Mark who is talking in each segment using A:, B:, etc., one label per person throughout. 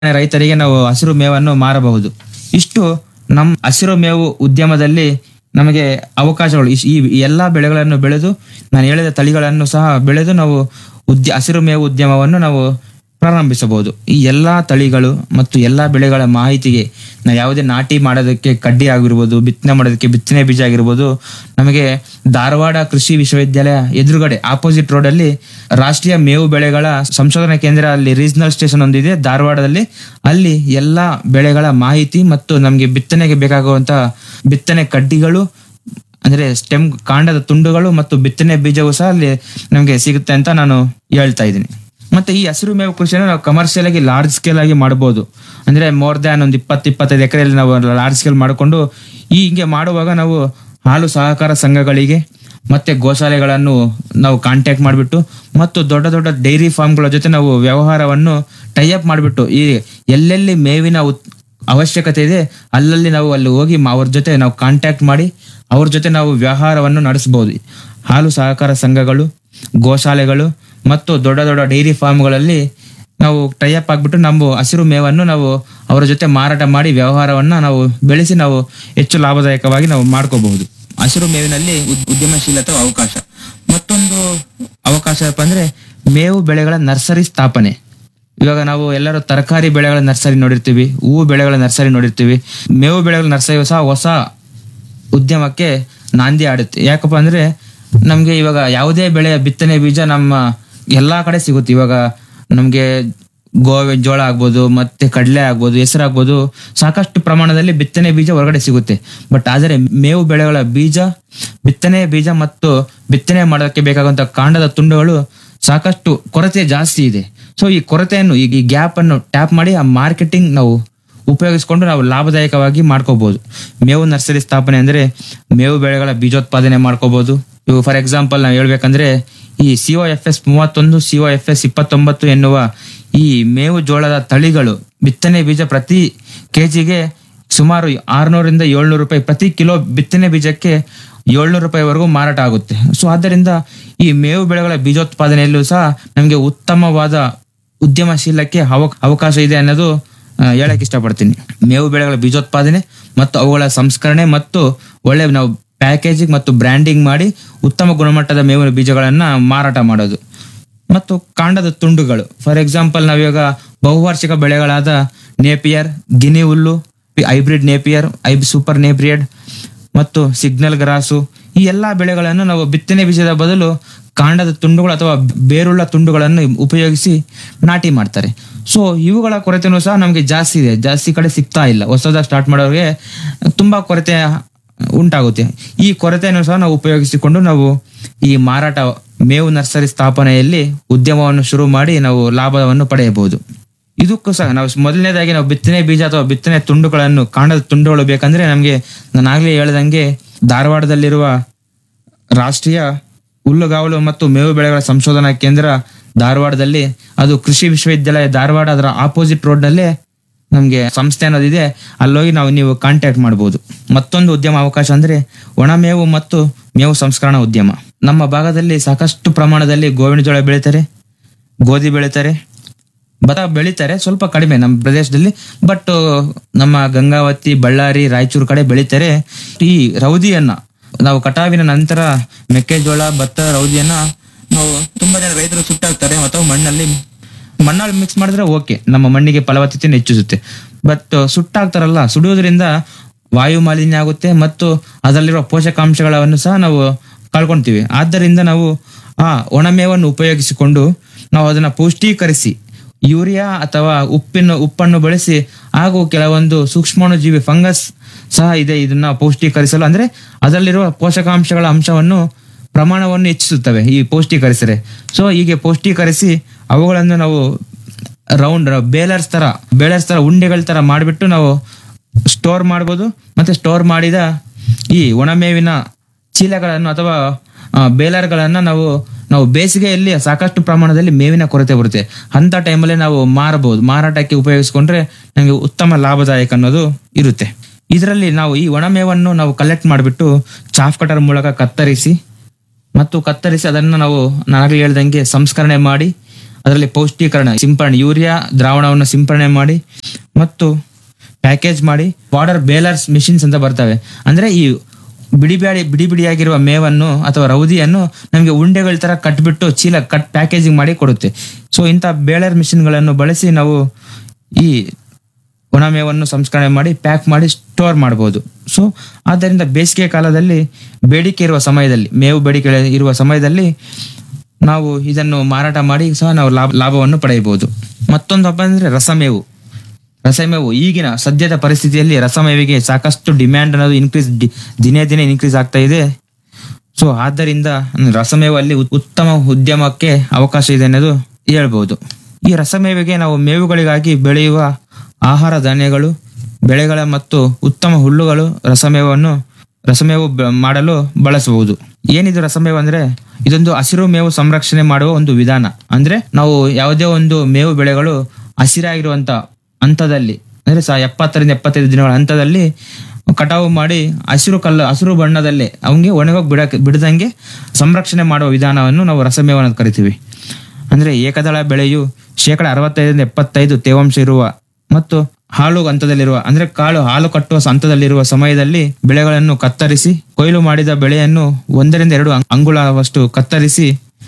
A: ರೈತರಿಗೆ ನಾವು ಹಸಿರು ಮೇವನ್ನು ಮಾರಬಹುದು ಇಷ್ಟು ನಮ್ಮ ಹಸಿರು ಮೇವು ಉದ್ಯಮದಲ್ಲಿ ನಮಗೆ ಅವಕಾಶಗಳು ಇಶ್- ಈ ಎಲ್ಲಾ ಬೆಳೆಗಳನ್ನು ಬೆಳೆದು ನಾನು ಹೇಳಿದ ತಳಿಗಳನ್ನು ಸಹ ಬೆಳೆದು ನಾವು ಉದ್ಯ ಹಸಿರು ಮೇವು ಉದ್ಯಮವನ್ನು ನಾವು ಪ್ರಾರಂಭಿಸಬಹುದು ಈ ಎಲ್ಲಾ ತಳಿಗಳು ಮತ್ತು ಎಲ್ಲಾ ಬೆಳೆಗಳ ಮಾಹಿತಿಗೆ ನಾವು ಯಾವುದೇ ನಾಟಿ ಮಾಡೋದಕ್ಕೆ ಕಡ್ಡಿ ಆಗಿರ್ಬೋದು ಬಿತ್ತನೆ ಮಾಡೋದಕ್ಕೆ ಬಿತ್ತನೆ ಬೀಜ ಆಗಿರ್ಬೋದು ನಮಗೆ ಧಾರವಾಡ ಕೃಷಿ ವಿಶ್ವವಿದ್ಯಾಲಯ ಎದುರುಗಡೆ ಆಪೋಸಿಟ್ ರೋಡ್ ಅಲ್ಲಿ ರಾಷ್ಟ್ರೀಯ ಮೇವು ಬೆಳೆಗಳ ಸಂಶೋಧನಾ ಕೇಂದ್ರ ಅಲ್ಲಿ ರೀಜನಲ್ ಸ್ಟೇಷನ್ ಒಂದಿದೆ ಧಾರವಾಡದಲ್ಲಿ ಅಲ್ಲಿ ಎಲ್ಲಾ ಬೆಳೆಗಳ ಮಾಹಿತಿ ಮತ್ತು ನಮಗೆ ಬಿತ್ತನೆಗೆ ಬೇಕಾಗುವಂತ ಬಿತ್ತನೆ ಕಡ್ಡಿಗಳು ಅಂದ್ರೆ ಸ್ಟೆಮ್ ಕಾಂಡದ ತುಂಡುಗಳು ಮತ್ತು ಬಿತ್ತನೆ ಬೀಜವು ಸಹ ಅಲ್ಲಿ ನಮಗೆ ಸಿಗುತ್ತೆ ಅಂತ ನಾನು ಹೇಳ್ತಾ ಇದ್ದೀನಿ ಮತ್ತೆ ಈ ಹಸಿರು ಮೇವು ಕೃಷಿಯನ್ನು ನಾವು ಕಮರ್ಷಿಯಲ್ ಆಗಿ ಲಾರ್ಜ್ ಸ್ಕೇಲ್ ಆಗಿ ಮಾಡಬಹುದು ಅಂದ್ರೆ ಮೋರ್ ದ್ಯಾನ್ ಒಂದು ಇಪ್ಪತ್ತು ಇಪ್ಪತ್ತೈದು ಎಕರೆಯಲ್ಲಿ ನಾವು ಲಾರ್ಜ್ ಸ್ಕೇಲ್ ಮಾಡಿಕೊಂಡು ಈ ಹಿಂಗೆ ಮಾಡುವಾಗ ನಾವು ಹಾಲು ಸಹಕಾರ ಸಂಘಗಳಿಗೆ ಮತ್ತೆ ಗೋಶಾಲೆಗಳನ್ನು ನಾವು ಕಾಂಟ್ಯಾಕ್ಟ್ ಮಾಡಿಬಿಟ್ಟು ಮತ್ತು ದೊಡ್ಡ ದೊಡ್ಡ ಡೈರಿ ಫಾರ್ಮ್ಗಳ ಜೊತೆ ನಾವು ವ್ಯವಹಾರವನ್ನು ಟೈಅಪ್ ಮಾಡಿಬಿಟ್ಟು ಈ ಎಲ್ಲೆಲ್ಲಿ ಮೇವಿನ ಉತ್- ಅವಶ್ಯಕತೆ ಇದೆ ಅಲ್ಲಲ್ಲಿ ನಾವು ಅಲ್ಲಿ ಹೋಗಿ ಮ- ಅವ್ರ ಜೊತೆ ನಾವು ಕಾಂಟ್ಯಾಕ್ಟ್ ಮಾಡಿ ಅವ್ರ ಜೊತೆ ನಾವು ವ್ಯವಹಾರವನ್ನು ನಡೆಸಬಹುದು ಹಾಲು ಸಹಕಾರ ಸಂಘಗಳು ಗೋಶಾಲೆಗಳು ಮತ್ತು ದೊಡ್ಡ ದೊಡ್ಡ ಡೈರಿ ಫಾರ್ಮ್ಗಳಲ್ಲಿ ನಾವು ಟೈಅಪ್ ಆಗ್ಬಿಟ್ಟು ನಮ್ಮ ಹಸಿರು ಮೇವನ್ನು ನಾವು ಅವರ ಜೊತೆ ಮಾರಾಟ ಮಾಡಿ ವ್ಯವಹಾರವನ್ನ ನಾವು ಬೆಳೆಸಿ ನಾವು ಹೆಚ್ಚು ಲಾಭದಾಯಕವಾಗಿ ನಾವು ಮಾಡ್ಕೋಬಹುದು ಹಸಿರು ಮೇವಿನಲ್ಲಿ ಉದ್- ಉದ್ಯಮಶೀಲತೆ ಅವಕಾಶ ಮತ್ತೊಂದು ಅವಕಾಶ ಏನಪ್ಪ ಅಂದ್ರೆ ಮೇವು ಬೆಳೆಗಳ ನರ್ಸರಿ ಸ್ಥಾಪನೆ ಇವಾಗ ನಾವು ಎಲ್ಲರೂ ತರಕಾರಿ ಬೆಳೆಗಳ ನರ್ಸರಿ ನೋಡಿರ್ತೀವಿ ಹೂವು ಬೆಳೆಗಳ ನರ್ಸರಿ ನೋಡಿರ್ತೀವಿ ಮೇವು ಬೆಳೆಗಳ ನರ್ಸರಿ ಸಹ ಹೊಸ ಉದ್ಯಮಕ್ಕೆ ನಾಂದಿ ಆಡುತ್ತೆ ಯಾಕಪ್ಪ ಅಂದ್ರೆ ನಮ್ಗೆ ಇವಾಗ ಯಾವುದೇ ಬೆಳೆಯ ಬಿತ್ತನೆ ಬೀಜ ನಮ್ಮ ಎಲ್ಲಾ ಕಡೆ ಸಿಗುತ್ತೆ ಇವಾಗ ನಮ್ಗೆ ಗೋವೆ ಜೋಳ ಆಗ್ಬೋದು ಮತ್ತೆ ಕಡಲೆ ಆಗ್ಬೋದು ಹೆಸರು ಆಗ್ಬೋದು ಸಾಕಷ್ಟು ಪ್ರಮಾಣದಲ್ಲಿ ಬಿತ್ತನೆ ಬೀಜ ಹೊರಗಡೆ ಸಿಗುತ್ತೆ ಬಟ್ ಆದರೆ ಮೇವು ಬೆಳೆಗಳ ಬೀಜ ಬಿತ್ತನೆ ಬೀಜ ಮತ್ತು ಬಿತ್ತನೆ ಮಾಡೋದಕ್ಕೆ ಬೇಕಾಗುವಂತ ಕಾಂಡದ ತುಂಡುಗಳು ಸಾಕಷ್ಟು ಕೊರತೆ ಜಾಸ್ತಿ ಇದೆ ಸೊ ಈ ಕೊರತೆಯನ್ನು ಈ ಈ ಗ್ಯಾಪ್ ಅನ್ನು ಟ್ಯಾಪ್ ಮಾಡಿ ಆ ಮಾರ್ಕೆಟಿಂಗ್ ನಾವು ಉಪಯೋಗಿಸಿಕೊಂಡು ನಾವು ಲಾಭದಾಯಕವಾಗಿ ಮಾಡ್ಕೋಬಹುದು ಮೇವು ನರ್ಸರಿ ಸ್ಥಾಪನೆ ಅಂದ್ರೆ ಮೇವು ಬೆಳೆಗಳ ಬೀಜೋತ್ಪಾದನೆ ಮಾಡ್ಕೋಬಹುದು ಇವು ಫಾರ್ ಎಕ್ಸಾಂಪಲ್ ನಾವು ಹೇಳ್ಬೇಕಂದ್ರೆ ಈ ಸಿಒ ಎಫ್ ಎಸ್ ಮೂವತ್ತೊಂದು ಸಿಒ ಎಫ್ ಎಸ್ ಇಪ್ಪತ್ತೊಂಬತ್ತು ಎನ್ನುವ ಈ ಮೇವು ಜೋಳದ ತಳಿಗಳು ಬಿತ್ತನೆ ಬೀಜ ಪ್ರತಿ ಕೆಜಿಗೆ ಸುಮಾರು ಆರ್ನೂರಿಂದ ಏಳ್ನೂರು ರೂಪಾಯಿ ಪ್ರತಿ ಕಿಲೋ ಬಿತ್ತನೆ ಬೀಜಕ್ಕೆ ಏಳ್ನೂರು ರೂಪಾಯಿವರೆಗೂ ಮಾರಾಟ ಆಗುತ್ತೆ ಸೊ ಆದ್ದರಿಂದ ಈ ಮೇವು ಬೆಳೆಗಳ ಬೀಜೋತ್ಪಾದನೆಯಲ್ಲೂ ಸಹ ನಮಗೆ ಉತ್ತಮವಾದ ಉದ್ಯಮಶೀಲಕ್ಕೆ ಅವ- ಅವಕಾಶ ಇದೆ ಅನ್ನೋದು ಆ, ಹೇಳಕ್ ಇಷ್ಟಪಡ್ತೀನಿ ಮೇವು ಬೆಳೆಗಳ ಬೀಜೋತ್ಪಾದನೆ ಮತ್ತು ಅವುಗಳ ಸಂಸ್ಕರಣೆ ಮತ್ತು ಒಳ್ಳೆ ನಾವು ಪ್ಯಾಕೇಜಿಂಗ್ ಮತ್ತು ಬ್ರ್ಯಾಂಡಿಂಗ್ ಮಾಡಿ ಉತ್ತಮ ಗುಣಮಟ್ಟದ ಮೇವಿನ ಬೀಜಗಳನ್ನ ಮಾರಾಟ ಮಾಡೋದು ಮತ್ತು ಕಾಂಡದ ತುಂಡುಗಳು ಫಾರ್ ಎಕ್ಸಾಂಪಲ್ ನಾವಿವಾಗ ಬಹುವಾರ್ಷಿಕ ಬೆಳೆಗಳಾದ ನೇಪಿಯರ್ ಗಿನಿ ಹುಲ್ಲು ಹೈಬ್ರಿಡ್ ನೇಪಿಯರ್ ಐ ಸೂಪರ್ ನೇಪ್ರಿಯಡ್ ಮತ್ತು ಸಿಗ್ನಲ್ ಗ್ರಾಸು ಈ ಎಲ್ಲಾ ಬೆಳೆಗಳನ್ನು ನಾವು ಬಿತ್ತನೆ ಬೀಜದ ಬದಲು ಕಾಂಡದ ತುಂಡುಗಳು ಅಥವಾ ಬೇರುಳ್ಳ ತುಂಡುಗಳನ್ನು ಉಪಯೋಗಿಸಿ ನಾಟಿ ಮಾಡ್ತಾರೆ ಸೊ ಇವುಗಳ ಕೊರತೆನೂ ಸಹ ನಮಗೆ ಜಾಸ್ತಿ ಇದೆ ಜಾಸ್ತಿ ಕಡೆ ಸಿಗ್ತಾ ಇಲ್ಲ ಹೊಸದಾಗಿ ಸ್ಟಾರ್ಟ್ ಮಾಡೋರಿಗೆ ತುಂಬಾ ಕೊರತೆ ಉಂಟಾಗುತ್ತೆ ಈ ಕೊರತೆಯನ್ನು ಸಹ ನಾವು ಉಪಯೋಗಿಸಿಕೊಂಡು ನಾವು ಈ ಮಾರಾಟ ಮೇವು ನರ್ಸರಿ ಸ್ಥಾಪನೆಯಲ್ಲಿ ಉದ್ಯಮವನ್ನು ಶುರು ಮಾಡಿ ನಾವು ಲಾಭವನ್ನು ಪಡೆಯಬಹುದು ಇದಕ್ಕೂ ಸಹ ನಾವು ಮೊದಲನೇದಾಗಿ ನಾವು ಬಿತ್ತನೆ ಬೀಜ ಅಥವಾ ಬಿತ್ತನೆ ತುಂಡುಗಳನ್ನು ಕಾಂಡದ ತುಂಡುಗಳು ಬೇಕಂದ್ರೆ ನಮಗೆ ನಾನು ಆಗ್ಲೇ ಹೇಳ್ದಂಗೆ ಧಾರವಾಡದಲ್ಲಿರುವ ರಾಷ್ಟ್ರೀಯ ಹುಲ್ಲುಗಾವಲು ಮತ್ತು ಮೇವು ಬೆಳೆಗಳ ಸಂಶೋಧನಾ ಕೇಂದ್ರ ಧಾರವಾಡದಲ್ಲಿ ಅದು ಕೃಷಿ ವಿಶ್ವವಿದ್ಯಾಲಯ ಧಾರವಾಡ ಅದರ ಆಪೋಸಿಟ್ ರೋಡ್ ನಲ್ಲೇ ನಮಗೆ ಸಂಸ್ಥೆ ಅನ್ನೋದಿದೆ ಅಲ್ಲೋಗಿ ನಾವು ನೀವು ಕಾಂಟ್ಯಾಕ್ಟ್ ಮಾಡಬಹುದು ಮತ್ತೊಂದು ಉದ್ಯಮ ಅವಕಾಶ ಅಂದ್ರೆ ಒಣಮೇವು ಮತ್ತು ಮೇವು ಸಂಸ್ಕರಣಾ ಉದ್ಯಮ ನಮ್ಮ ಭಾಗದಲ್ಲಿ ಸಾಕಷ್ಟು ಪ್ರಮಾಣದಲ್ಲಿ ಗೋವಿನ ಜೋಳ ಬೆಳೀತಾರೆ ಗೋಧಿ ಬೆಳೀತಾರೆ ಭತ್ತ ಬೆಳೀತಾರೆ ಸ್ವಲ್ಪ ಕಡಿಮೆ ನಮ್ಮ ಪ್ರದೇಶದಲ್ಲಿ ಬಟ್ ನಮ್ಮ ಗಂಗಾವತಿ ಬಳ್ಳಾರಿ ರಾಯಚೂರು ಕಡೆ ಬೆಳೀತಾರೆ ಈ ರೌದಿಯನ್ನ ನಾವು ಕಟಾವಿನ ನಂತರ ಮೆಕ್ಕೆಜೋಳ ಭತ್ತ ರೌದಿಯನ್ನ ನಾವು ತುಂಬಾ ಜನ ರೈತರು ಸುಟ್ಟಾಕ್ತಾರೆ ಅಥವಾ ಮಣ್ಣಲ್ಲಿ ಮಣ್ಣಲ್ಲಿ ಮಿಕ್ಸ್ ಮಾಡಿದ್ರೆ ಓಕೆ ನಮ್ಮ ಮಣ್ಣಿಗೆ ಫಲವತ್ತತೆಯನ್ನು ಹೆಚ್ಚಿಸುತ್ತೆ ಬಟ್ ಸುಟ್ಟಾಕ್ತಾರಲ್ಲ ಸುಡುವುದರಿಂದ ವಾಯು ಮಾಲಿನ್ಯ ಆಗುತ್ತೆ ಮತ್ತು ಅದರಲ್ಲಿರುವ ಪೋಷಕಾಂಶಗಳನ್ನು ಸಹ ನಾವು ಕಳ್ಕೊಳ್ತೀವಿ ಆದ್ದರಿಂದ ನಾವು ಆ ಒಣಮೇವನ್ನು ಉಪಯೋಗಿಸಿಕೊಂಡು ನಾವು ಅದನ್ನ ಪೌಷ್ಟೀಕರಿಸಿ ಯೂರಿಯಾ ಅಥವಾ ಉಪ್ಪಿನ ಉಪ್ಪನ್ನು ಬಳಸಿ ಹಾಗೂ ಕೆಲವೊಂದು ಸೂಕ್ಷ್ಮಾಣುಜೀವಿ ಫಂಗಸ್ ಸಹ ಇದೆ ಇದನ್ನ ಪೌಷ್ಟೀಕರಿಸಲು ಅಂದ್ರೆ ಅದರಲ್ಲಿರುವ ಪೋಷಕಾಂಶಗಳ ಅಂಶವನ್ನು ಪ್ರಮಾಣವನ್ನು ಹೆಚ್ಚಿಸುತ್ತವೆ ಈ ಪೌಷ್ಟೀಕರಿಸಿದರೆ ಸೊ ಹೀಗೆ ಪೌಷ್ಟೀಕರಿಸಿ ಅವುಗಳನ್ನು ನಾವು ರೌಂಡ್ ಬೇಲರ್ಸ್ ತರ ಬೇಲರ್ಸ್ ತರ ಉಂಡೆಗಳ ತರ ಮಾಡಿಬಿಟ್ಟು ನಾವು ಸ್ಟೋರ್ ಮಾಡ್ಬೋದು ಮತ್ತೆ ಸ್ಟೋರ್ ಮಾಡಿದ ಈ ಒಣಮೇವಿನ ಚೀಲಗಳನ್ನು ಅಥವಾ ಆ, ಬೇಲರ್ಗಳನ್ನ ನಾವು ನಾವು ಬೇಸಿಗೆಯಲ್ಲಿ ಸಾಕಷ್ಟು ಪ್ರಮಾಣದಲ್ಲಿ ಮೇವಿನ ಕೊರತೆ ಬರುತ್ತೆ ಅಂತ ಟೈಮಲ್ಲಿ ನಾವು ಮಾರಬಹುದು ಮಾರಾಟಕ್ಕೆ ಉಪಯೋಗಿಸ್ಕೊಂಡ್ರೆ ನಮಗೆ ಉತ್ತಮ ಲಾಭದಾಯಕ ಅನ್ನೋದು ಇರುತ್ತೆ ಇದರಲ್ಲಿ ನಾವು ಈ ಒಣಮೇವನ್ನು ನಾವು ಕಲೆಕ್ಟ್ ಮಾಡಿಬಿಟ್ಟು ಚಾಫ್ ಕಟರ್ ಮೂಲಕ ಕತ್ತರಿಸಿ ಮತ್ತು ಕತ್ತರಿಸಿ ಅದನ್ನು ನಾವು ನಾನಾಗಲೇ ಹೇಳ್ದಂಗೆ ಸಂಸ್ಕರಣೆ ಮಾಡಿ ಅದರಲ್ಲಿ ಪೌಷ್ಟೀಕರಣ ಸಿಂಪರಣೆ ಯೂರಿಯಾ ದ್ರಾವಣವನ್ನು ಸಿಂಪರಣೆ ಮಾಡಿ ಮತ್ತು ಪ್ಯಾಕೇಜ್ ಮಾಡಿ ವಾಟರ್ ಬೇಲರ್ಸ್ ಮಿಷಿನ್ಸ್ ಅಂತ ಬರ್ತವೆ ಅಂದ್ರೆ ಈ ಬಿಡಿ ಬ್ಯಾಡಿ ಬಿಡಿ ಬಿಡಿಯಾಗಿರುವ ಮೇವನ್ನು ಅಥವಾ ರೌದಿಯನ್ನು ನಮಗೆ ಉಂಡೆಗಳ ತರ ಕಟ್ಬಿಟ್ಟು ಚೀಲ ಕಟ್ ಪ್ಯಾಕೇಜಿಂಗ್ ಮಾಡಿ ಕೊಡುತ್ತೆ ಸೊ ಇಂಥ ಬೇಲರ್ ಮಿಷಿನ್ಗಳನ್ನು ಬಳಸಿ ನಾವು ಈ ಒಣ ಮೇವನ್ನು ಸಂಸ್ಕರಣೆ ಮಾಡಿ ಪ್ಯಾಕ್ ಮಾಡಿ ಸ್ಟೋರ್ ಮಾಡಬಹುದು ಸೊ ಆದ್ದರಿಂದ ಬೇಸಿಗೆ ಕಾಲದಲ್ಲಿ ಬೇಡಿಕೆ ಇರುವ ಸಮಯದಲ್ಲಿ ಮೇವು ಬೇಡಿಕೆ ಇರುವ ಸಮಯದಲ್ಲಿ ನಾವು ಇದನ್ನು ಮಾರಾಟ ಮಾಡಿ ಸಹ ನಾವು ಲಾಭ ಲಾಭವನ್ನು ಪಡೆಯಬಹುದು ಮತ್ತೊಂದು ಹಬ್ಬ ಅಂದ್ರೆ ರಸಮೇವು ರಸಮೇವು ಈಗಿನ ಸದ್ಯದ ಪರಿಸ್ಥಿತಿಯಲ್ಲಿ ರಸಮೇವಿಗೆ ಸಾಕಷ್ಟು ಡಿಮ್ಯಾಂಡ್ ಅನ್ನೋದು ಇನ್ಕ್ರೀಸ್ ದಿನೇ ದಿನೇ ಇನ್ಕ್ರೀಸ್ ಆಗ್ತಾ ಇದೆ ಸೊ ಆದ್ದರಿಂದ ರಸಮೇವಲ್ಲಿ ಉತ್- ಉತ್ತಮ ಉದ್ಯಮಕ್ಕೆ ಅವಕಾಶ ಇದೆ ಅನ್ನೋದು ಹೇಳ್ಬೋದು ಈ ರಸಮೇವಿಗೆ ನಾವು ಮೇವುಗಳಿಗಾಗಿ ಬೆಳೆಯುವ ಆಹಾರ ಧಾನ್ಯಗಳು ಬೆಳೆಗಳ ಮತ್ತು ಉತ್ತಮ ಹುಲ್ಲುಗಳು ರಸಮೇವನ್ನು ರಸಮೇವು ಬ- ಮಾಡಲು ಬಳಸಬಹುದು ಏನಿದು ರಸಮೇವು ಅಂದ್ರೆ ಇದೊಂದು ಹಸಿರು ಮೇವು ಸಂರಕ್ಷಣೆ ಮಾಡುವ ಒಂದು ವಿಧಾನ ಅಂದ್ರೆ ನಾವು ಯಾವುದೇ ಒಂದು ಮೇವು ಬೆಳೆಗಳು ಹಸಿರಾಗಿರುವಂತ ಹಂತದಲ್ಲಿ ಅಂದ್ರೆ ಸಹ ಎಪ್ಪತ್ತರಿಂದ ಎಪ್ಪತ್ತೈದು ದಿನಗಳ ಹಂತದಲ್ಲಿ ಕಟಾವು ಮಾಡಿ ಹಸಿರು ಕಲ್ಲು ಹಸಿರು ಬಣ್ಣದಲ್ಲೇ ಅವಂಗೆ ಒಣಗೋಗಿ ಬಿಡಕ್ಕೆ ಬಿಡದಂಗೆ ಸಂರಕ್ಷಣೆ ಮಾಡುವ ವಿಧಾನವನ್ನು ನಾವು ರಸಮೇವ ಅಂತ ಕರಿತೀವಿ ಅಂದ್ರೆ ಏಕದಳ ಬೆಳೆಯು ಶೇಕಡ ಅರವತ್ತೈದರಿಂದ ಎಪ್ಪತ್ತೈದು ತೇವಾಂಶ ಇರುವ ಮತ್ತು ಹಾಲು ಹಂತದಲ್ಲಿರುವ ಅಂದ್ರೆ ಕಾಳು ಹಾಲು ಕಟ್ಟುವ ಹಂತದಲ್ಲಿರುವ ಸಮಯದಲ್ಲಿ ಬೆಳೆಗಳನ್ನು ಕತ್ತರಿಸಿ ಕೊಯ್ಲು ಮಾಡಿದ ಬೆಳೆಯನ್ನು ಒಂದರಿಂದ ಎರಡು ಅಂಗ್- ಅಂಗುಳವಷ್ಟು ಕತ್ತರಿಸಿ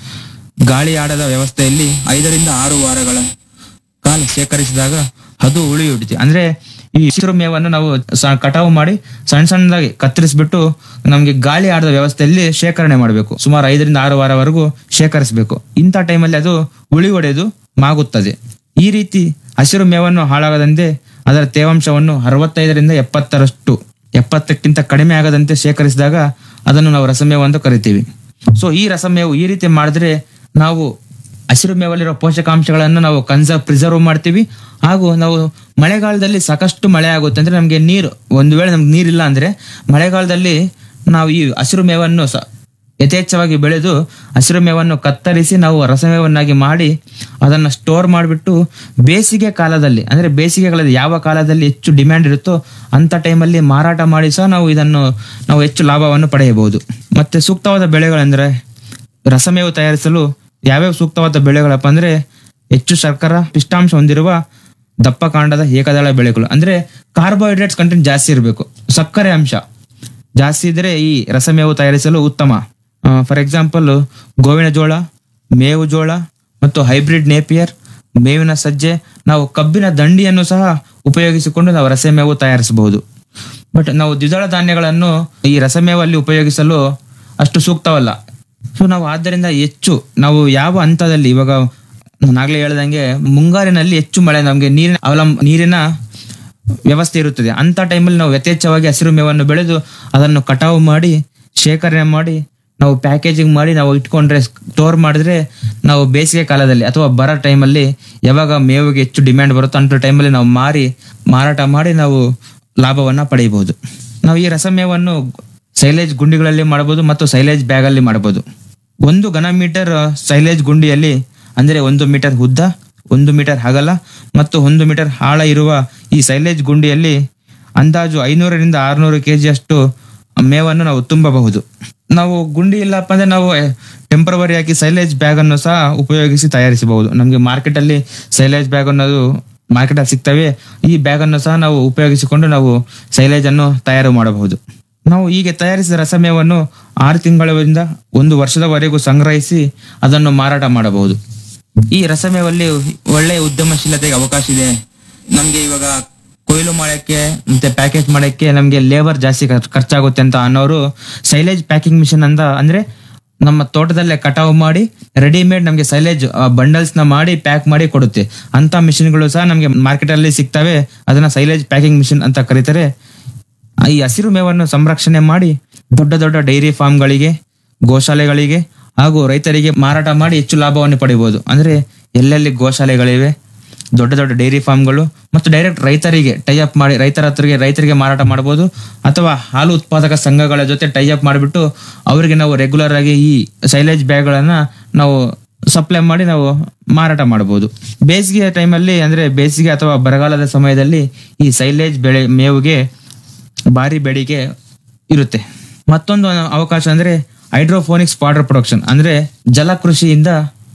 A: ಗಾಳಿ ಆಡದ ವ್ಯವಸ್ಥೆಯಲ್ಲಿ ಐದರಿಂದ ಆರು ವಾರಗಳ ಕಾಲ ಶೇಖರಿಸಿದಾಗ ಅದು ಉಳಿಯುತ್ತೆ ಅಂದ್ರೆ ಈ ಹಸಿರು ಮೇವನ್ನು ನಾವು ಸ- ಕಟಾವು ಮಾಡಿ ಸಣ್ಣ ಸಣ್ಣದಾಗಿ ಕತ್ತರಿಸ್ಬಿಟ್ಟು ನಮಗೆ ಗಾಳಿ ಆಡದ ವ್ಯವಸ್ಥೆಯಲ್ಲಿ ಶೇಖರಣೆ ಮಾಡಬೇಕು ಸುಮಾರು ಐದರಿಂದ ಆರು ವಾರವರೆಗೂ ಶೇಖರಿಸಬೇಕು ಇಂಥ ಟೈಮಲ್ಲಿ ಅದು ಉಳಿ ಒಡೆದು ಮಾಗುತ್ತದೆ ಈ ರೀತಿ ಹಸಿರು ಮೇವನ್ನು ಹಾಳಾಗದಂತೆ ಅದರ ತೇವಾಂಶವನ್ನು ಅರವತ್ತೈದರಿಂದ ಎಪ್ಪತ್ತರಷ್ಟು ಎಪ್ಪತ್ತಕ್ಕಿಂತ ಕಡಿಮೆ ಆಗದಂತೆ ಶೇಖರಿಸಿದಾಗ ಅದನ್ನು ನಾವು ರಸಮೇವು ಅಂತ ಕರಿತೀವಿ ಸೊ ಈ ರಸಮೇವು ಈ ರೀತಿ ಮಾಡಿದ್ರೆ ನಾವು ಹಸಿರು ಮೇವಲ್ಲಿರೋ ಪೋಷಕಾಂಶಗಳನ್ನು ನಾವು ಕನ್ಸರ್ವ್ ಪ್ರಿಸರ್ವ್ ಮಾಡ್ತೀವಿ ಹಾಗೂ ನಾವು ಮಳೆಗಾಲದಲ್ಲಿ ಸಾಕಷ್ಟು ಮಳೆ ಆಗುತ್ತೆ ಅಂದ್ರೆ ನಮಗೆ ನೀರು ಒಂದು ವೇಳೆ ನಮ್ಗೆ ನೀರಿಲ್ಲ ಅಂದ್ರೆ ಮಳೆಗಾಲದಲ್ಲಿ ನಾವು ಈ ಹಸಿರು ಮೇವನ್ನು ಸ ಯಥೇಚ್ಛವಾಗಿ ಬೆಳೆದು ಹಸಿರು ಮೇವನ್ನು ಕತ್ತರಿಸಿ ನಾವು ರಸಮೇವನ್ನಾಗಿ ಮಾಡಿ ಅದನ್ನು ಸ್ಟೋರ್ ಮಾಡಿಬಿಟ್ಟು ಬೇಸಿಗೆ ಕಾಲದಲ್ಲಿ ಅಂದ್ರೆ ಬೇಸಿಗೆ ಕಾಲದಲ್ಲಿ ಯಾವ ಕಾಲದಲ್ಲಿ ಹೆಚ್ಚು ಡಿಮ್ಯಾಂಡ್ ಇರುತ್ತೋ ಅಂತ ಟೈಮಲ್ಲಿ ಮಾರಾಟ ಮಾಡಿ ಸಹ ನಾವು ಇದನ್ನು ನಾವು ಹೆಚ್ಚು ಲಾಭವನ್ನು ಪಡೆಯಬಹುದು ಮತ್ತೆ ಸೂಕ್ತವಾದ ಬೆಳೆಗಳೆಂದ್ರೆ ರಸಮೇವು ತಯಾರಿಸಲು ಯಾವ್ಯಾವ ಸೂಕ್ತವಾದ ಬೆಳೆಗಳಪ್ಪ ಅಂದ್ರೆ ಹೆಚ್ಚು ಶರ್ಕರ ಪಿಷ್ಟಾಂಶ ಹೊಂದಿರುವ ದಪ್ಪ ಕಾಂಡದ ಏಕದಳ ಬೆಳೆಗಳು ಅಂದ್ರೆ ಕಾರ್ಬೋಹೈಡ್ರೇಟ್ಸ್ ಕಂಟೆಂಟ್ ಜಾಸ್ತಿ ಇರಬೇಕು ಸಕ್ಕರೆ ಅಂಶ ಜಾಸ್ತಿ ಇದ್ರೆ ಈ ರಸಮೇವು ತಯಾರಿಸಲು ಉತ್ತಮ ಫಾರ್ ಎಕ್ಸಾಂಪಲ್ ಗೋವಿನ ಜೋಳ ಮೇವು ಜೋಳ ಮತ್ತು ಹೈಬ್ರಿಡ್ ನೇಪಿಯರ್ ಮೇವಿನ ಸಜ್ಜೆ ನಾವು ಕಬ್ಬಿನ ದಂಡಿಯನ್ನು ಸಹ ಉಪಯೋಗಿಸಿಕೊಂಡು ನಾವು ರಸಮೇವು ತಯಾರಿಸಬಹುದು ಬಟ್ ನಾವು ದ್ವಿದಳ ಧಾನ್ಯಗಳನ್ನು ಈ ರಸಮೇವಲ್ಲಿ ಉಪಯೋಗಿಸಲು ಅಷ್ಟು ಸೂಕ್ತವಲ್ಲ ಸೊ ನಾವು ಆದ್ದರಿಂದ ಹೆಚ್ಚು ನಾವು ಯಾವ ಹಂತದಲ್ಲಿ ಇವಾಗ ನಾನಾಗ್ಲೇ ಹೇಳ್ದಂಗೆ ಮುಂಗಾರಿನಲ್ಲಿ ಹೆಚ್ಚು ಮಳೆ ನಮಗೆ ನೀರಿನ ಅವಲಂಬ ನೀರಿನ ವ್ಯವಸ್ಥೆ ಇರುತ್ತದೆ ಅಂತ ಟೈಮಲ್ಲಿ ನಾವು ಯಥೇಚ್ಛವಾಗಿ ಹಸಿರು ಮೇವನ್ನು ಬೆಳೆದು ಅದನ್ನು ಕಟಾವು ಮಾಡಿ ಶೇಖರಣೆ ಮಾಡಿ ನಾವು ಪ್ಯಾಕೇಜಿಂಗ್ ಮಾಡಿ ನಾವು ಇಟ್ಕೊಂಡ್ರೆ ಸ್ಟೋರ್ ಮಾಡಿದ್ರೆ ನಾವು ಬೇಸಿಗೆ ಕಾಲದಲ್ಲಿ ಅಥವಾ ಬರೋ ಟೈಮಲ್ಲಿ ಯಾವಾಗ ಮೇವಿಗೆ ಹೆಚ್ಚು ಡಿಮ್ಯಾಂಡ್ ಬರುತ್ತೋ ಅಂಥ ಟೈಮಲ್ಲಿ ನಾವು ಮಾರಿ ಮಾರಾಟ ಮಾಡಿ ನಾವು ಲಾಭವನ್ನ ಪಡೆಯಬಹುದು ನಾವು ಈ ರಸಮೇವನ್ನು ಸೈಲೇಜ್ ಗುಂಡಿಗಳಲ್ಲಿ ಮಾಡಬಹುದು ಮತ್ತು ಸೈಲೇಜ್ ಬ್ಯಾಗ್ ಅಲ್ಲಿ ಮಾಡಬಹುದು ಒಂದು ಘನ ಮೀಟರ್ ಸೈಲೇಜ್ ಗುಂಡಿಯಲ್ಲಿ ಅಂದರೆ ಒಂದು ಮೀಟರ್ ಉದ್ದ ಒಂದು ಮೀಟರ್ ಅಗಲ ಮತ್ತು ಒಂದು ಮೀಟರ್ ಆಳ ಇರುವ ಈ ಸೈಲೇಜ್ ಗುಂಡಿಯಲ್ಲಿ ಅಂದಾಜು ಐನೂರರಿಂದ ಆರುನೂರು ಕೆಜಿ ಅಷ್ಟು ಮೇವನ್ನು ನಾವು ತುಂಬಬಹುದು ನಾವು ಗುಂಡಿ ಇಲ್ಲಪ್ಪ ಅಂದ್ರೆ ನಾವು ಟೆಂಪರವರಿ ಆಗಿ ಸೈಲೇಜ್ ಬ್ಯಾಗ್ ಅನ್ನು ಸಹ ಉಪಯೋಗಿಸಿ ತಯಾರಿಸಬಹುದು ನಮಗೆ ಮಾರ್ಕೆಟ್ ಅಲ್ಲಿ ಸೈಲೇಜ್ ಬ್ಯಾಗ್ ಅನ್ನೋದು ಮಾರ್ಕೆಟ್ ಅಲ್ಲಿ ಸಿಗ್ತವೆ ಈ ಬ್ಯಾಗ್ ಅನ್ನು ಸಹ ನಾವು ಉಪಯೋಗಿಸಿಕೊಂಡು ನಾವು ಸೈಲೇಜ್ ಅನ್ನು ತಯಾರು ಮಾಡಬಹುದು ನಾವು ಹೀಗೆ ತಯಾರಿಸಿದ ರಸಮೇವನ್ನು ಆರು ತಿಂಗಳಿಂದ ಒಂದು ವರ್ಷದವರೆಗೂ ಸಂಗ್ರಹಿಸಿ ಅದನ್ನು ಮಾರಾಟ ಮಾಡಬಹುದು ಈ ರಸಮೇವಲ್ಲಿ ಒಳ್ಳೆಯ ಉದ್ಯಮಶೀಲತೆಗೆ ಅವಕಾಶ ಇದೆ ನಮ್ಗೆ ಇವಾಗ ಕೊಯ್ಲು ಮಾಡಕ್ಕೆ ಮತ್ತೆ ಪ್ಯಾಕೇಜ್ ಮಾಡಕ್ಕೆ ನಮ್ಗೆ ಲೇಬರ್ ಜಾಸ್ತಿ ಖರ್ಚ್- ಖರ್ಚಾಗುತ್ತೆ ಅಂತ ಅನ್ನೋರು ಸೈಲೇಜ್ ಪ್ಯಾಕಿಂಗ್ ಮಿಷನ್ ಅಂತ ಅಂದ್ರೆ ನಮ್ಮ ತೋಟದಲ್ಲೇ ಕಟಾವು ಮಾಡಿ ರೆಡಿಮೇಡ್ ನಮಗೆ ಸೈಲೇಜ್ ಬಂಡಲ್ಸ್ ನ ಮಾಡಿ ಪ್ಯಾಕ್ ಮಾಡಿ ಕೊಡುತ್ತೆ ಅಂತ ಮಿಷಿನ್ಗಳು ಸಹ ನಮಗೆ ಮಾರ್ಕೆಟ್ ಅಲ್ಲಿ ಸಿಗ್ತವೆ ಅದನ್ನ ಸೈಲೇಜ್ ಪ್ಯಾಕಿಂಗ್ ಮಿಷಿನ್ ಅಂತ ಕರೀತಾರೆ ಈ ಹಸಿರು ಮೇವನ್ನು ಸಂರಕ್ಷಣೆ ಮಾಡಿ ದೊಡ್ಡ ದೊಡ್ಡ ಡೈರಿ ಫಾರ್ಮ್ಗಳಿಗೆ ಗೋಶಾಲೆಗಳಿಗೆ ಹಾಗೂ ರೈತರಿಗೆ ಮಾರಾಟ ಮಾಡಿ ಹೆಚ್ಚು ಲಾಭವನ್ನು ಪಡಿಬಹುದು ಅಂದ್ರೆ ಎಲ್ಲೆಲ್ಲಿ ಗೋಶಾಲೆಗಳಿವೆ ದೊಡ್ಡ ದೊಡ್ಡ ಡೈರಿ ಫಾರ್ಮ್ಗಳು ಮತ್ತು ಡೈರೆಕ್ಟ್ ರೈತರಿಗೆ ಟೈ ಅಪ್ ಮಾಡಿ ರೈತರ ಹತ್ರಗೆ ರೈತರಿಗೆ ಮಾರಾಟ ಮಾಡಬಹುದು ಅಥವಾ ಹಾಲು ಉತ್ಪಾದಕ ಸಂಘಗಳ ಜೊತೆ ಟೈ ಅಪ್ ಮಾಡಿಬಿಟ್ಟು ಅವರಿಗೆ ನಾವು ರೆಗ್ಯುಲರ್ ಆಗಿ ಈ ಸೈಲೇಜ್ ಬ್ಯಾಗ್ಗಳನ್ನ ನಾವು ಸಪ್ಲೈ ಮಾಡಿ ನಾವು ಮಾರಾಟ ಮಾಡಬಹುದು ಬೇಸಿಗೆ ಟೈಮಲ್ಲಿ ಅಂದ್ರೆ ಬೇಸಿಗೆ ಅಥವಾ ಬರಗಾಲದ ಸಮಯದಲ್ಲಿ ಈ ಸೈಲೇಜ್ ಬೆಳೆ ಮೇವಿಗೆ ಭಾರಿ ಬೇಡಿಕೆ ಇರುತ್ತೆ ಮತ್ತೊಂದು ಅವಕಾಶ ಅಂದ್ರೆ ಹೈಡ್ರೋಫೋನಿಕ್ಸ್ ವಾಟರ್ ಪ್ರೊಡಕ್ಷನ್ ಅಂದ್ರೆ ಜಲಕೃಷಿಯಿಂದ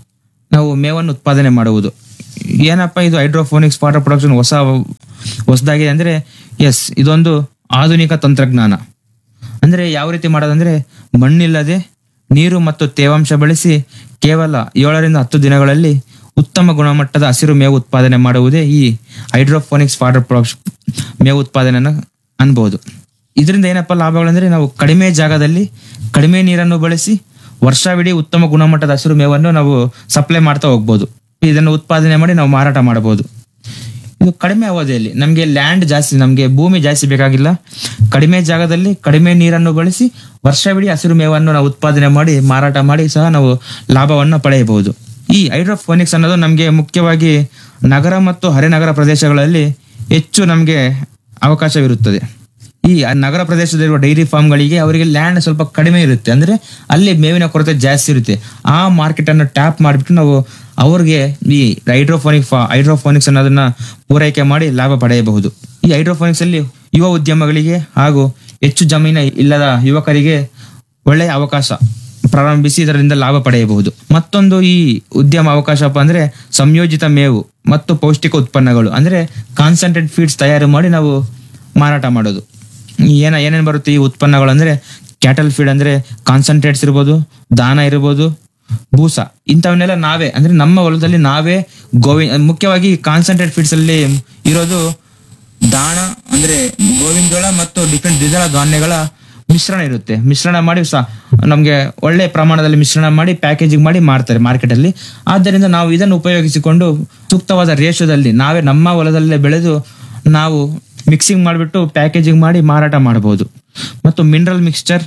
A: ನಾವು ಮೇವನ್ನು ಉತ್ಪಾದನೆ ಮಾಡುವುದು ಏನಪ್ಪ ಇದು ಹೈಡ್ರೋಫೋನಿಕ್ಸ್ ವಾಟರ್ ಪ್ರೊಡಕ್ಷನ್ ಹೊಸ ಹೊಸದಾಗಿದೆ ಅಂದ್ರೆ ಎಸ್ ಇದೊಂದು ಆಧುನಿಕ ತಂತ್ರಜ್ಞಾನ ಅಂದ್ರೆ ಯಾವ ರೀತಿ ಮಾಡೋದಂದ್ರೆ ಮಣ್ಣಿಲ್ಲದೆ ನೀರು ಮತ್ತು ತೇವಾಂಶ ಬಳಸಿ ಕೇವಲ ಏಳರಿಂದ ಹತ್ತು ದಿನಗಳಲ್ಲಿ ಉತ್ತಮ ಗುಣಮಟ್ಟದ ಹಸಿರು ಮೇವು ಉತ್ಪಾದನೆ ಮಾಡುವುದೇ ಈ ಹೈಡ್ರೋಫೋನಿಕ್ಸ್ ವಾಟರ್ ಪ್ರೊಡಕ್ಷನ್ ಮೇವು ಉತ್ಪಾದನೆಯನ್ನು ಅನ್ಬಹುದು ಇದರಿಂದ ಏನಪ್ಪ ಲಾಭಗಳಂದ್ರೆ ನಾವು ಕಡಿಮೆ ಜಾಗದಲ್ಲಿ ಕಡಿಮೆ ನೀರನ್ನು ಬಳಸಿ ವರ್ಷವಿಡೀ ಉತ್ತಮ ಗುಣಮಟ್ಟದ ಹಸಿರು ಮೇವನ್ನು ನಾವು ಸಪ್ಲೈ ಮಾಡ್ತಾ ಹೋಗ್ಬೋದು ಇದನ್ನು ಉತ್ಪಾದನೆ ಮಾಡಿ ನಾವು ಮಾರಾಟ ಮಾಡಬಹುದು ಇದು ಕಡಿಮೆ ಅವಧಿಯಲ್ಲಿ ನಮಗೆ ಲ್ಯಾಂಡ್ ಜಾಸ್ತಿ ನಮಗೆ ಭೂಮಿ ಜಾಸ್ತಿ ಬೇಕಾಗಿಲ್ಲ ಕಡಿಮೆ ಜಾಗದಲ್ಲಿ ಕಡಿಮೆ ನೀರನ್ನು ಬಳಸಿ ವರ್ಷವಿಡೀ ಹಸಿರು ಮೇವನ್ನು ನಾವು ಉತ್ಪಾದನೆ ಮಾಡಿ ಮಾರಾಟ ಮಾಡಿ ಸಹ ನಾವು ಲಾಭವನ್ನು ಪಡೆಯಬಹುದು ಈ ಹೈಡ್ರೋಫೋನಿಕ್ಸ್ ಅನ್ನೋದು ನಮಗೆ ಮುಖ್ಯವಾಗಿ ನಗರ ಮತ್ತು ಹರೆನಗರ ಪ್ರದೇಶಗಳಲ್ಲಿ ಹೆಚ್ಚು ನಮಗೆ ಅವಕಾಶವಿರುತ್ತದೆ ಈ ನಗರ ಪ್ರದೇಶದಲ್ಲಿರುವ ಡೈರಿ ಫಾರ್ಮ್ಗಳಿಗೆ ಅವರಿಗೆ ಲ್ಯಾಂಡ್ ಸ್ವಲ್ಪ ಕಡಿಮೆ ಇರುತ್ತೆ ಅಂದ್ರೆ ಅಲ್ಲಿ ಮೇವಿನ ಕೊರತೆ ಜಾಸ್ತಿ ಇರುತ್ತೆ ಆ ಮಾರ್ಕೆಟ್ ಅನ್ನು ಟ್ಯಾಪ್ ಮಾಡಿಬಿಟ್ಟು ನಾವು ಅವ್ರಿಗೆ ಈ ಹೈಡ್ರೋಫೋನಿಕ್ ಹೈಡ್ರೋಫೋನಿಕ್ಸ್ ಅನ್ನೋದನ್ನ ಪೂರೈಕೆ ಮಾಡಿ ಲಾಭ ಪಡೆಯಬಹುದು ಈ ಹೈಡ್ರೋಫೋನಿಕ್ಸ್ ಅಲ್ಲಿ ಯುವ ಉದ್ಯಮಗಳಿಗೆ ಹಾಗೂ ಹೆಚ್ಚು ಜಮೀನು ಇಲ್ಲದ ಯುವಕರಿಗೆ ಒಳ್ಳೆಯ ಅವಕಾಶ ಪ್ರಾರಂಭಿಸಿ ಇದರಿಂದ ಲಾಭ ಪಡೆಯಬಹುದು ಮತ್ತೊಂದು ಈ ಉದ್ಯಮ ಅವಕಾಶಪ್ಪ ಅಂದ್ರೆ ಸಂಯೋಜಿತ ಮೇವು ಮತ್ತು ಪೌಷ್ಟಿಕ ಉತ್ಪನ್ನಗಳು ಅಂದ್ರೆ ಕಾನ್ಸಂಟ್ರೇಟ್ ಫೀಡ್ಸ್ ತಯಾರು ಮಾಡಿ ನಾವು ಮಾರಾಟ ಮಾಡೋದು ಏನ ಏನೇನು ಬರುತ್ತೆ ಈ ಉತ್ಪನ್ನಗಳು ಅಂದ್ರೆ ಕ್ಯಾಟಲ್ ಫೀಡ್ ಅಂದ್ರೆ ಕಾನ್ಸಂಟ್ರೇಟ್ಸ್ ಇರ್ಬೋದು ದಾನ ಇರ್ಬೋದು ಬೂಸ ಇಂಥವನ್ನೆಲ್ಲ ನಾವೇ ಅಂದ್ರೆ ನಮ್ಮ ಹೊಲದಲ್ಲಿ ನಾವೇ ಗೋವಿ ಮುಖ್ಯವಾಗಿ ಕಾನ್ಸಂಟ್ರೇಟ್ ಫೀಡ್ಸ್ ಅಲ್ಲಿ ಇರೋದು ದಾಣ ಅಂದ್ರೆ ಗೋವಿನ ಜೋಳ ಮತ್ತು ಡಿಫ್ರೆಂಟ್ ದ್ವಿದಳ ಧಾನ್ಯಗಳ ಮಿಶ್ರಣ ಇರುತ್ತೆ ಮಿಶ್ರಣ ಮಾಡಿ ಸಹ ನಮಗೆ ಒಳ್ಳೆ ಪ್ರಮಾಣದಲ್ಲಿ ಮಿಶ್ರಣ ಮಾಡಿ ಪ್ಯಾಕೇಜಿಂಗ್ ಮಾಡಿ ಮಾರ್ತಾರೆ ಮಾರ್ಕೆಟ್ ಅಲ್ಲಿ ಆದ್ದರಿಂದ ನಾವು ಇದನ್ನು ಉಪಯೋಗಿಸಿಕೊಂಡು ಸೂಕ್ತವಾದ ರೇಷದಲ್ಲಿ ನಾವೇ ನಮ್ಮ ಹೊಲದಲ್ಲೇ ಬೆಳೆದು ನಾವು ಮಿಕ್ಸಿಂಗ್ ಮಾಡಿಬಿಟ್ಟು ಪ್ಯಾಕೇಜಿಂಗ್ ಮಾಡಿ ಮಾರಾಟ ಮಾಡಬಹುದು ಮತ್ತು ಮಿನರಲ್ ಮಿಕ್ಸ್ಚರ್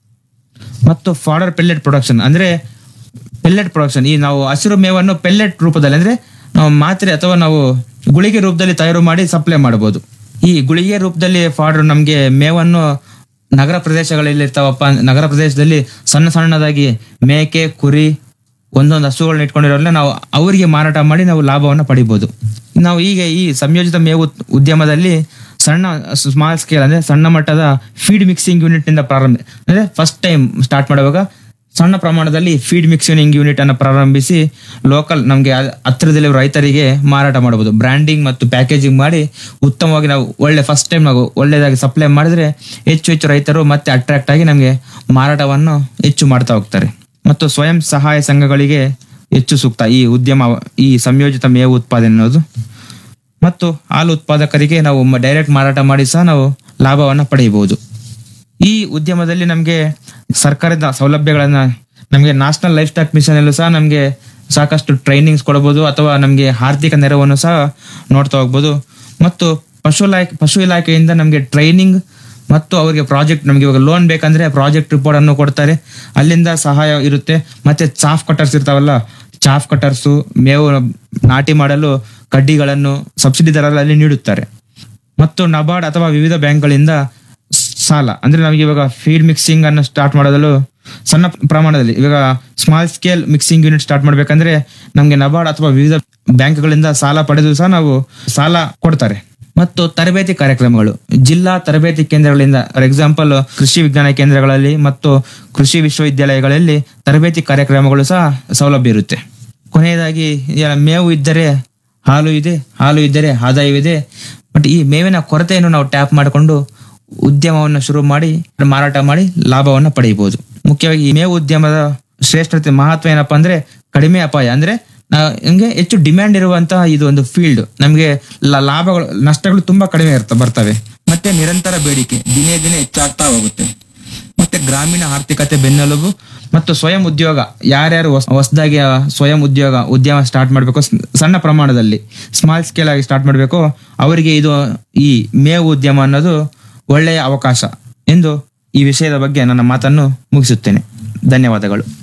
A: ಮತ್ತು ಫಾಡರ್ ಪೆಲ್ಲೆಟ್ ಪ್ರೊಡಕ್ಷನ್ ಅಂದ್ರೆ ಪೆಲ್ಲೆಟ್ ಪ್ರೊಡಕ್ಷನ್ ಈ ನಾವು ಹಸಿರು ಮೇವನ್ನು ಪೆಲ್ಲೆಟ್ ರೂಪದಲ್ಲಿ ಅಂದ್ರೆ ನಾವು ಮಾತ್ರೆ ಅಥವಾ ನಾವು ಗುಳಿಗೆ ರೂಪದಲ್ಲಿ ತಯಾರು ಮಾಡಿ ಸಪ್ಲೈ ಮಾಡಬಹುದು ಈ ಗುಳಿಗೆ ರೂಪದಲ್ಲಿ ಫಾಡರ್ ನಮಗೆ ಮೇವನ್ನು ನಗರ ಪ್ರದೇಶಗಳಲ್ಲಿ ಇರ್ತಾವಪ್ಪ ನಗರ ಪ್ರದೇಶದಲ್ಲಿ ಸಣ್ಣ ಸಣ್ಣದಾಗಿ ಮೇಕೆ ಕುರಿ ಒಂದೊಂದು ಹಸುಗಳನ್ನ ಇಟ್ಕೊಂಡಿರೋಲ್ಲ ನಾವು ಅವರಿಗೆ ಮಾರಾಟ ಮಾಡಿ ನಾವು ಲಾಭವನ್ನು ಪಡಿಬಹುದು ನಾವು ಈಗ ಈ ಸಂಯೋಜಿತ ಮೇವು ಉತ್- ಉದ್ಯಮದಲ್ಲಿ ಸಣ್ಣ ಸ್ಮಾಲ್ ಸ್ಕೇಲ್ ಅಂದ್ರೆ ಸಣ್ಣ ಮಟ್ಟದ ಫೀಡ್ ಮಿಕ್ಸಿಂಗ್ ಯೂನಿಟ್ ನಿಂದ ಪ್ರಾರಂಭ ಅಂದ್ರೆ ಫಸ್ಟ್ ಟೈಮ್ ಸ್ಟಾರ್ಟ್ ಮಾಡುವಾಗ ಸಣ್ಣ ಪ್ರಮಾಣದಲ್ಲಿ ಫೀಡ್ ಮಿಕ್ಸಿಂಗ್ ಯೂನಿಟ್ ಅನ್ನು ಪ್ರಾರಂಭಿಸಿ ಲೋಕಲ್ ನಮಗೆ ಹತ್ತಿರದಲ್ಲಿ ರೈತರಿಗೆ ಮಾರಾಟ ಮಾಡಬಹುದು ಬ್ರ್ಯಾಂಡಿಂಗ್ ಮತ್ತು ಪ್ಯಾಕೇಜಿಂಗ್ ಮಾಡಿ ಉತ್ತಮವಾಗಿ ನಾವು ಒಳ್ಳೆ ಫಸ್ಟ್ ಟೈಮ್ ನಾವು ಒಳ್ಳೆಯದಾಗಿ ಸಪ್ಲೈ ಮಾಡಿದ್ರೆ ಹೆಚ್ಚು ಹೆಚ್ಚು ರೈತರು ಮತ್ತೆ ಅಟ್ರಾಕ್ಟ್ ಆಗಿ ನಮಗೆ ಮಾರಾಟವನ್ನು ಹೆಚ್ಚು ಮಾಡ್ತಾ ಹೋಗ್ತಾರೆ ಮತ್ತು ಸ್ವಯಂ ಸಹಾಯ ಸಂಘಗಳಿಗೆ ಹೆಚ್ಚು ಸೂಕ್ತ ಈ ಉದ್ಯಮ ಈ ಸಂಯೋಜಿತ ಮೇವು ಉತ್ಪಾದನೆ ಅನ್ನೋದು ಮತ್ತು ಹಾಲು ಉತ್ಪಾದಕರಿಗೆ ನಾವು ಡೈರೆಕ್ಟ್ ಮಾರಾಟ ಮಾಡಿ ಸಹ ನಾವು ಲಾಭವನ್ನು ಪಡೆಯಬಹುದು ಈ ಉದ್ಯಮದಲ್ಲಿ ನಮಗೆ ಸರ್ಕಾರದ ಸೌಲಭ್ಯಗಳನ್ನ ನಮಗೆ ನ್ಯಾಷನಲ್ ಲೈಫ್ ಸ್ಟಾಕ್ ಮಿಷನ್ ಅಲ್ಲೂ ಸಹ ನಮಗೆ ಸಾಕಷ್ಟು ಟ್ರೈನಿಂಗ್ಸ್ ಕೊಡಬಹುದು ಅಥವಾ ನಮಗೆ ಆರ್ಥಿಕ ನೆರವನ್ನು ಸಹ ನೋಡ್ತಾ ಹೋಗ್ಬೋದು ಮತ್ತು ಪಶು ಇಲಾಖೆ ಪಶು ಇಲಾಖೆಯಿಂದ ನಮಗೆ ಟ್ರೈನಿಂಗ್ ಮತ್ತು ಅವರಿಗೆ ಪ್ರಾಜೆಕ್ಟ್ ನಮಗೆ ಇವಾಗ ಲೋನ್ ಬೇಕಂದ್ರೆ ಪ್ರಾಜೆಕ್ಟ್ ರಿಪೋರ್ಟ್ ಅನ್ನು ಕೊಡ್ತಾರೆ ಅಲ್ಲಿಂದ ಸಹಾಯ ಇರುತ್ತೆ ಮತ್ತೆ ಚಾಫ್ ಕಟರ್ಸ್ ಇರ್ತಾವಲ್ಲ ಚಾಫ್ ಕಟರ್ಸು ಮೇವು ನಾಟಿ ಮಾಡಲು ಕಡ್ಡಿಗಳನ್ನು ಸಬ್ಸಿಡಿ ದರದಲ್ಲಿ ನೀಡುತ್ತಾರೆ ಮತ್ತು ನಬಾರ್ಡ್ ಅಥವಾ ವಿವಿಧ ಬ್ಯಾಂಕ್ಗಳಿಂದ ಸಾಲ ಅಂದ್ರೆ ನಮಗೆ ಇವಾಗ ಫೀಡ್ ಮಿಕ್ಸಿಂಗ್ ಅನ್ನು ಸ್ಟಾರ್ಟ್ ಮಾಡೋದಲು ಸಣ್ಣ ಪ್ರಮಾಣದಲ್ಲಿ ಇವಾಗ small scale mixing unit start ಮಾಡ್ಬೇಕಂದ್ರೆ ನಮಗೆ ನಬಾರ್ಡ್ ಅಥವಾ ವಿವಿಧ ಬ್ಯಾಂಕ್ಗಳಿಂದ ಸಾಲ ಪಡೆದು ಸಹ ನಾವು ಸಾಲ ಕೊಡ್ತಾರೆ ಮತ್ತು ತರಬೇತಿ ಕಾರ್ಯಕ್ರಮಗಳು ಜಿಲ್ಲಾ ತರಬೇತಿ ಕೇಂದ್ರಗಳಿಂದ ಫಾರ್ ಎಕ್ಸಾಂಪಲ್ ಕೃಷಿ ವಿಜ್ಞಾನ ಕೇಂದ್ರಗಳಲ್ಲಿ ಮತ್ತು ಕೃಷಿ ವಿಶ್ವವಿದ್ಯಾಲಯಗಳಲ್ಲಿ ತರಬೇತಿ ಕಾರ್ಯಕ್ರಮಗಳು ಸಹ ಸೌಲಭ್ಯ ಇರುತ್ತೆ ಕೊನೆಯದಾಗಿ ಯಾ- ಮೇವು ಇದ್ದರೆ ಹಾಲು ಇದೆ ಹಾಲು ಇದ್ದರೆ ಆದಾಯವಿದೆ ಬಟ್ ಈ ಮೇವಿನ ಕೊರತೆಯನ್ನು ನಾವು ಟ್ಯಾಪ್ ಮಾಡಿಕೊಂಡು ಉದ್ಯಮವನ್ನು ಶುರು ಮಾಡಿ ಮಾರಾಟ ಮಾಡಿ ಲಾಭವನ್ನು ಪಡೆಯಬಹುದು ಮುಖ್ಯವಾಗಿ ಈ ಮೇವು ಉದ್ಯಮದ ಶ್ರೇಷ್ಠತೆ ಮಹತ್ವ ಏನಪ್ಪಾ ಅಂದ್ರೆ ಕಡಿಮೆ ಅಪಾಯ ಅಂದ್ರೆ ನಾ- ನಮ್ಗೆ ಹೆಚ್ಚು ಡಿಮ್ಯಾಂಡ್ ಇರುವಂತಹ ಇದು ಒಂದು ಫೀಲ್ಡ್ ನಮಗೆ ಲ- ಲಾಭಗಳು ನಷ್ಟಗಳು ತುಂಬಾ ಕಡಿಮೆ ಇರ್ತ ಬರ್ತವೆ ಮತ್ತೆ ನಿರಂತರ ಬೇಡಿಕೆ ದಿನೇ ದಿನೇ ಹೆಚ್ಚಾಗ್ತಾ ಹೋಗುತ್ತೆ ಮತ್ತೆ ಗ್ರಾಮೀಣ ಆರ್ಥಿಕತೆ ಬೆನ್ನೆಲುಬು ಮತ್ತು ಸ್ವಯಂ ಉದ್ಯೋಗ ಯಾರ್ಯಾರು ಹೊಸ ಹೊಸದಾಗಿ ಸ್ವಯಂ ಉದ್ಯೋಗ ಉದ್ಯಮ ಸ್ಟಾರ್ಟ್ ಮಾಡಬೇಕು ಸಣ್ಣ ಪ್ರಮಾಣದಲ್ಲಿ ಸ್ಮಾಲ್ ಸ್ಕೇಲ್ ಆಗಿ ಸ್ಟಾರ್ಟ್ ಮಾಡಬೇಕು ಅವರಿಗೆ ಇದು ಈ ಮೇವು ಉದ್ಯಮ ಅನ್ನೋದು ಒಳ್ಳೆಯ ಅವಕಾಶ ಎಂದು ಈ ವಿಷಯದ ಬಗ್ಗೆ ನನ್ನ ಮಾತನ್ನು ಮುಗಿಸುತ್ತೇನೆ ಧನ್ಯವಾದಗಳು